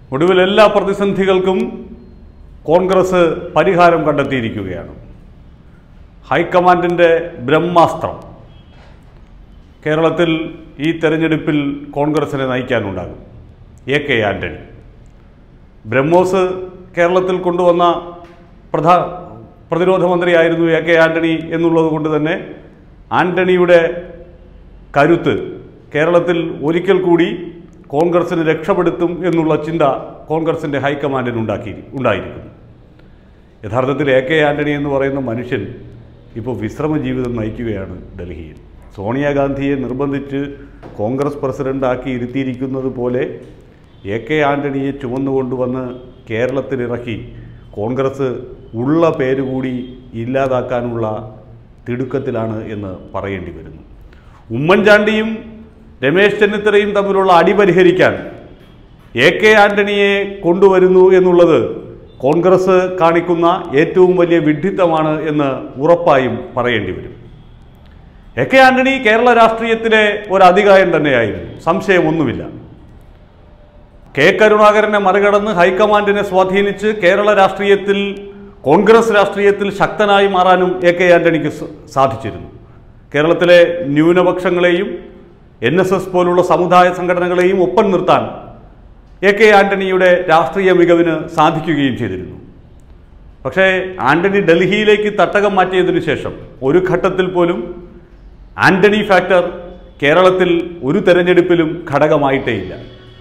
ഒടുവിൽ എല്ലാ പ്രതിസന്ധികൾക്കും കോൺഗ്രസ് പരിഹാരം കണ്ടെത്തിയിരിക്കുകയാണ് ഹൈക്കമാൻഡിൻ്റെ ബ്രഹ്മാസ്ത്രം കേരളത്തിൽ ഈ തെരഞ്ഞെടുപ്പിൽ കോൺഗ്രസിനെ നയിക്കാനുണ്ടാകും എ കെ ആൻ്റണി ബ്രഹ്മോസ് കേരളത്തിൽ കൊണ്ടുവന്ന പ്രധാ പ്രതിരോധ മന്ത്രിയായിരുന്നു എ കെ ആൻ്റണി എന്നുള്ളത് കൊണ്ട് തന്നെ ആൻ്റണിയുടെ കരുത്ത് കേരളത്തിൽ ഒരിക്കൽ കൂടി കോൺഗ്രസിന് രക്ഷപ്പെടുത്തും എന്നുള്ള ചിന്ത കോൺഗ്രസിൻ്റെ ഹൈക്കമാൻഡിന് ഉണ്ടാക്കി ഉണ്ടായിരിക്കുന്നു യഥാർത്ഥത്തിൽ എ കെ ആൻ്റണി എന്ന് പറയുന്ന മനുഷ്യൻ ഇപ്പോൾ വിശ്രമ ജീവിതം നയിക്കുകയാണ് ഡൽഹിയിൽ സോണിയാഗാന്ധിയെ നിർബന്ധിച്ച് കോൺഗ്രസ് പ്രസിഡൻ്റാക്കി ഇരുത്തിയിരിക്കുന്നത് പോലെ എ കെ ആൻ്റണിയെ ചുമന്നുകൊണ്ടുവന്ന് കേരളത്തിലിറക്കി കോൺഗ്രസ് ഉള്ള പേര് കൂടി ഇല്ലാതാക്കാനുള്ള തിടുക്കത്തിലാണ് എന്ന് പറയേണ്ടി വരുന്നു ഉമ്മൻചാണ്ടിയും രമേശ് ചെന്നിത്തലയും തമ്മിലുള്ള അടി പരിഹരിക്കാൻ എ കെ ആൻ്റണിയെ കൊണ്ടുവരുന്നു എന്നുള്ളത് കോൺഗ്രസ് കാണിക്കുന്ന ഏറ്റവും വലിയ വിഡ്ഢിത്തമാണ് എന്ന് ഉറപ്പായും പറയേണ്ടി വരും എ കെ ആൻ്റണി കേരള രാഷ്ട്രീയത്തിലെ ഒരു അധികായം തന്നെയായിരുന്നു സംശയമൊന്നുമില്ല കെ കരുണാകരനെ മറികടന്ന് ഹൈക്കമാൻഡിനെ സ്വാധീനിച്ച് കേരള രാഷ്ട്രീയത്തിൽ കോൺഗ്രസ് രാഷ്ട്രീയത്തിൽ ശക്തനായി മാറാനും എ കെ ആൻ്റണിക്ക് സ- സാധിച്ചിരുന്നു കേരളത്തിലെ ന്യൂനപക്ഷങ്ങളെയും എൻ എസ് എസ് പോലുള്ള സമുദായ സംഘടനകളെയും ഒപ്പം നിർത്താൻ എ കെ ആൻ്റണിയുടെ രാഷ്ട്രീയ മികവിന് സാധിക്കുകയും ചെയ്തിരുന്നു പക്ഷേ ആൻ്റണി ഡൽഹിയിലേക്ക് തട്ടകം മാറ്റിയതിനു ശേഷം ഒരു ഘട്ടത്തിൽ പോലും ആൻ്റണി ഫാക്ടർ കേരളത്തിൽ ഒരു തെരഞ്ഞെടുപ്പിലും ഘടകമായിട്ടേയില്ല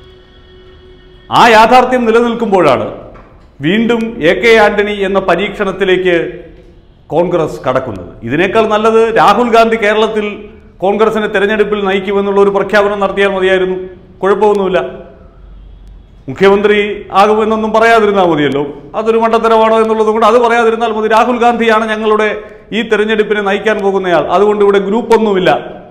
ആ യാഥാർത്ഥ്യം നിലനിൽക്കുമ്പോഴാണ് വീണ്ടും എ കെ ആന്റണി എന്ന പരീക്ഷണത്തിലേക്ക് കോൺഗ്രസ് കടക്കുന്നത് ഇതിനേക്കാൾ നല്ലത് രാഹുൽ ഗാന്ധി കേരളത്തിൽ കോൺഗ്രസിനെ തെരഞ്ഞെടുപ്പിൽ നയിക്കുമെന്നുള്ള ഒരു പ്രഖ്യാപനം നടത്തിയാൽ മതിയായിരുന്നു കുഴപ്പമൊന്നുമില്ല മുഖ്യമന്ത്രി ആകുമെന്നൊന്നും പറയാതിരുന്നാൽ മതിയല്ലോ അതൊരു മണ്ടത്തരമാണോ എന്നുള്ളത് കൊണ്ട് അത് പറയാതിരുന്നാൽ മതി രാഹുൽ ഗാന്ധിയാണ് ഞങ്ങളുടെ ഈ തെരഞ്ഞെടുപ്പിനെ നയിക്കാൻ പോകുന്നയാൾ അതുകൊണ്ട് ഇവിടെ ഗ്രൂപ്പൊന്നുമില്ല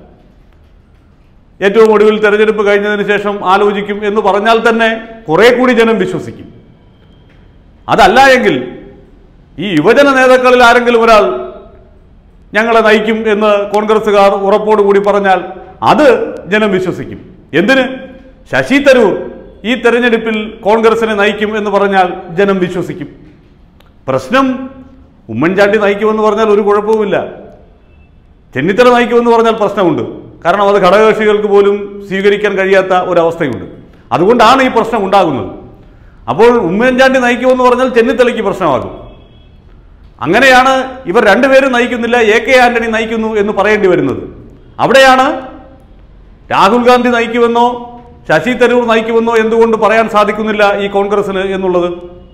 ഏറ്റവും ഒടുവിൽ തെരഞ്ഞെടുപ്പ് കഴിഞ്ഞതിന് ശേഷം ആലോചിക്കും എന്ന് പറഞ്ഞാൽ തന്നെ കുറെ കൂടി ജനം വിശ്വസിക്കും അതല്ല എങ്കിൽ ഈ യുവജന നേതാക്കളിൽ ആരെങ്കിലും ഒരാൾ ഞങ്ങളെ നയിക്കും എന്ന് കോൺഗ്രസ്സുകാർ ഉറപ്പോടുകൂടി പറഞ്ഞാൽ അത് ജനം വിശ്വസിക്കും എന്തിന് ശശി തരൂർ ഈ തെരഞ്ഞെടുപ്പിൽ കോൺഗ്രസിനെ നയിക്കും എന്ന് പറഞ്ഞാൽ ജനം വിശ്വസിക്കും പ്രശ്നം ഉമ്മൻചാണ്ടി നയിക്കുമെന്ന് പറഞ്ഞാൽ ഒരു കുഴപ്പവുമില്ല ചെന്നിത്തല നയിക്കുമെന്ന് പറഞ്ഞാൽ പ്രശ്നമുണ്ട് കാരണം അത് ഘടകകക്ഷികൾക്ക് പോലും സ്വീകരിക്കാൻ കഴിയാത്ത ഒരവസ്ഥയുണ്ട് അതുകൊണ്ടാണ് ഈ പ്രശ്നം ഉണ്ടാകുന്നത് അപ്പോൾ ഉമ്മൻചാണ്ടി നയിക്കുമെന്ന് പറഞ്ഞാൽ ചെന്നിത്തലയ്ക്ക് പ്രശ്നമാകും അങ്ങനെയാണ് ഇവർ രണ്ടുപേരും നയിക്കുന്നില്ല എ കെ ആന്റണി നയിക്കുന്നു എന്ന് പറയേണ്ടി വരുന്നത് അവിടെയാണ് രാഹുൽ ഗാന്ധി നയിക്കുമെന്നോ ശശി തരൂർ നയിക്കുമെന്നോ എന്തുകൊണ്ട് പറയാൻ സാധിക്കുന്നില്ല ഈ കോൺഗ്രസിന് എന്നുള്ളത്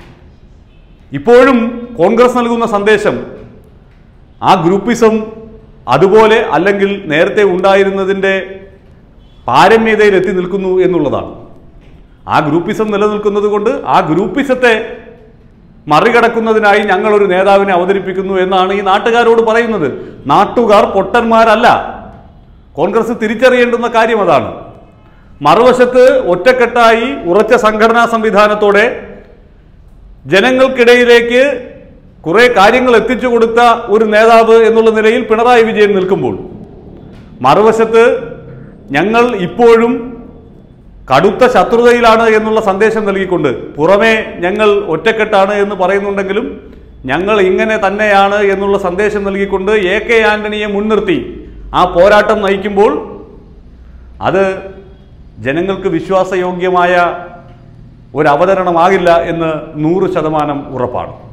ഇപ്പോഴും കോൺഗ്രസ് നൽകുന്ന സന്ദേശം ആ ഗ്രൂപ്പിസം അതുപോലെ അല്ലെങ്കിൽ നേരത്തെ ഉണ്ടായിരുന്നതിൻ്റെ പാരമ്യതയിൽ എത്തി നിൽക്കുന്നു എന്നുള്ളതാണ് ആ ഗ്രൂപ്പിസം നിലനിൽക്കുന്നത് കൊണ്ട് ആ ഗ്രൂപ്പിസത്തെ മറികടക്കുന്നതിനായി ഞങ്ങളൊരു നേതാവിനെ അവതരിപ്പിക്കുന്നു എന്നാണ് ഈ നാട്ടുകാരോട് പറയുന്നത് നാട്ടുകാർ പൊട്ടന്മാരല്ല കോൺഗ്രസ് തിരിച്ചറിയേണ്ടുന്ന കാര്യം അതാണ് മറുവശത്ത് ഒറ്റക്കെട്ടായി ഉറച്ച സംഘടനാ സംവിധാനത്തോടെ ജനങ്ങൾക്കിടയിലേക്ക് കുറെ കാര്യങ്ങൾ എത്തിച്ചു കൊടുത്ത ഒരു നേതാവ് എന്നുള്ള നിലയിൽ പിണറായി വിജയൻ നിൽക്കുമ്പോൾ മറുവശത്ത് ഞങ്ങൾ ഇപ്പോഴും കടുത്ത ശത്രുതയിലാണ് എന്നുള്ള സന്ദേശം നൽകിക്കൊണ്ട് പുറമേ ഞങ്ങൾ ഒറ്റക്കെട്ടാണ് എന്ന് പറയുന്നുണ്ടെങ്കിലും ഞങ്ങൾ ഇങ്ങനെ തന്നെയാണ് എന്നുള്ള സന്ദേശം നൽകിക്കൊണ്ട് എ കെ ആന്റണിയെ മുൻനിർത്തി ആ പോരാട്ടം നയിക്കുമ്പോൾ അത് ജനങ്ങൾക്ക് വിശ്വാസയോഗ്യമായ ഒരു അവതരണമാകില്ല എന്ന് നൂറ് ശതമാനം ഉറപ്പാണ്